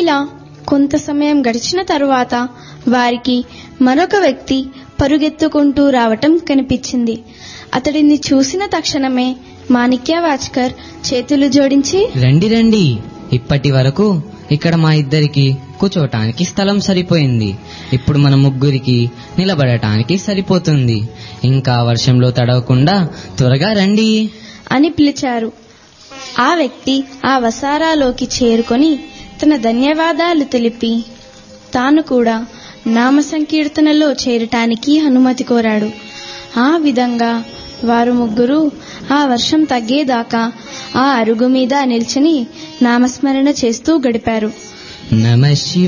ఇలా కొంత సమయం గడిచిన తరువాత వారికి మరొక వ్యక్తి పరుగెత్తుకుంటూ రావటం కనిపించింది అతడిని చూసిన తక్షణమే మాణిక్యవాచ్కర్ చేతులు జోడించి రండి రండి ఇప్పటి వరకు ఇక్కడ మా ఇద్దరికి కూర్చోటానికి స్థలం సరిపోయింది ఇప్పుడు మన ముగ్గురికి నిలబడటానికి సరిపోతుంది ఇంకా వర్షంలో తడవకుండా త్వరగా రండి అని పిలిచారు ఆ వ్యక్తి ఆ వసారాలోకి చేరుకొని తన ధన్యవాదాలు తెలిపి తాను కూడా నామ సంకీర్తనలో చేరటానికి అనుమతి కోరాడు ఆ విధంగా వారు ముగ్గురు ఆ వర్షం తగ్గేదాకా ఆ అరుగు మీద నిల్చుని నామస్మరణ చేస్తూ గడిపారు నమ